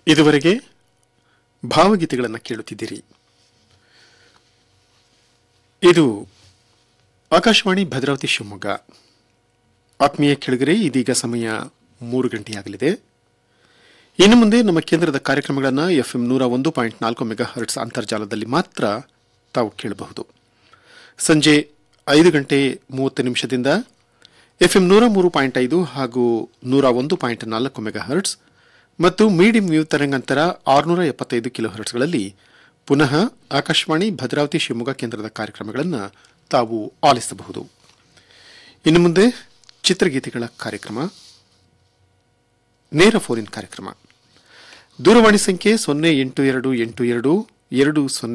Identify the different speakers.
Speaker 1: ಇದುವರೆಗೆ ಭಾವಗೀತೆಗಳನ್ನು ಕೇಳುತ್ತಿದ್ದೀರಿ ಇದು ಆಕಾಶವಾಣಿ ಭದ್ರಾವತಿ ಶಿವಮೊಗ್ಗ ಆತ್ಮೀಯ ಕೆಳಗರೆ ಇದೀಗ ಸಮಯ ಮೂರು ಗಂಟೆಯಾಗಲಿದೆ ಇನ್ನು ಮುಂದೆ ನಮ್ಮ ಕೇಂದ್ರದ ಕಾರ್ಯಕ್ರಮಗಳನ್ನು ಎಫ್ಎಂ ನೂರ ಒಂದು ಪಾಯಿಂಟ್ ನಾಲ್ಕು ಮೆಗಾ ಹರ್ಟ್ಸ್ ಅಂತರ್ಜಾಲದಲ್ಲಿ ಮಾತ್ರ ತಾವು ಕೇಳಬಹುದು ಸಂಜೆ ಐದು ಗಂಟೆ ಮೂವತ್ತು ನಿಮಿಷದಿಂದ ಎಫ್ಎಂ ನೂರ ಮೂರು ಪಾಯಿಂಟ್ ಐದು ಹಾಗೂ ನೂರ ಒಂದು ಪಾಯಿಂಟ್ ನಾಲ್ಕು ಮೆಗಾ ಹರ್ಟ್ಸ್ ಮತ್ತು ಮೀಡಿಯಂ ವ್ಯೂ ತರಂಗಾಂತರ ಆರುನೂರ ಎಪ್ಪತ್ತೈದು ಕಿಲೋ ಹರ್ಟ್ಸ್ಗಳಲ್ಲಿ ಪುನಃ ಆಕಾಶವಾಣಿ ಭದ್ರಾವತಿ ಶಿವಮೊಗ್ಗ ಕೇಂದ್ರದ ಕಾರ್ಯಕ್ರಮಗಳನ್ನು ತಾವು ಆಲಿಸಬಹುದು ಇನ್ನು ಮುಂದೆ ಚಿತ್ರಗೀತೆಗಳ ಕಾರ್ಯಕ್ರಮ ನೇರ ಫೋನ್ ಕಾರ್ಯಕ್ರಮ ದೂರವಾಣಿ ಸಂಖ್ಯೆ ಸೊನ್ನೆ ಎಂಟು ಎರಡು ಎಂಟು ಎರಡು ಎರಡು ಸೊನ್ನೆ